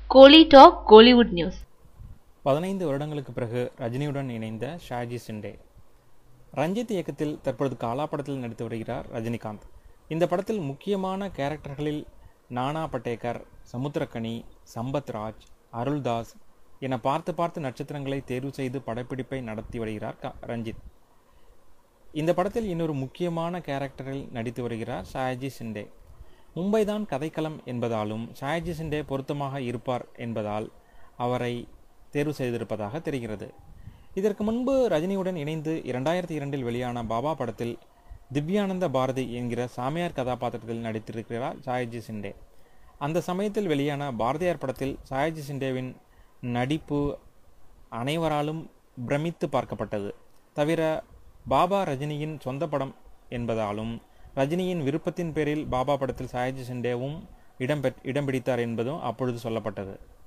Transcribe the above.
கோலி talk Kollywood news பதினைந்து வருடங்களுக்கு பிறகு ரஜினியுடன் இணைந்த ஷாஜி சிண்டே ரஞ்சித் இயக்கத்தில் தற்பொழுது காலா படத்தில் நடித்து வருகிறார் ரஜினிகாந்த் இந்த படத்தில் முக்கியமான கேரக்டர்களில் நானா பட்டேகர் சமுத்திரக்கனி சம்பத் ராஜ் அருள்தாஸ் என பார்த்து பார்த்து நட்சத்திரங்களை தேர்வு செய்து படப்பிடிப்பை நடத்தி வருகிறார் க- ரஞ்சித் இந்த படத்தில் இன்னொரு முக்கியமான கேரக்டரில் நடித்து வருகிறார் ஷாயஜி சிண்டே மும்பைதான் கதைக்களம் என்பதாலும் ஷாயஜி சிண்டே பொருத்தமாக இருப்பார் என்பதால் அவரை தேர்வு செய்திருப்பதாக தெரிகிறது இதற்கு முன்பு ரஜினியுடன் இணைந்து இரண்டாயிரத்தி இரண்டில் வெளியான பாபா படத்தில் திவ்யானந்த பாரதி என்கிற சாமியார் கதாபாத்திரத்தில் நடித்திருக்கிறார் ஷாயஜி சிண்டே அந்த சமயத்தில் வெளியான பாரதியார் படத்தில் ஷாயஜி சிண்டேவின் நடிப்பு அனைவராலும் பிரமித்து பார்க்கப்பட்டது தவிர பாபா ரஜினியின் சொந்த படம் என்பதாலும் ரஜினியின் விருப்பத்தின் பேரில் பாபா படத்தில் சாயஜி சிண்டேவும் இடம் பெற் இடம் பிடித்தார் என்பதும் அப்பொழுது சொல்லப்பட்டது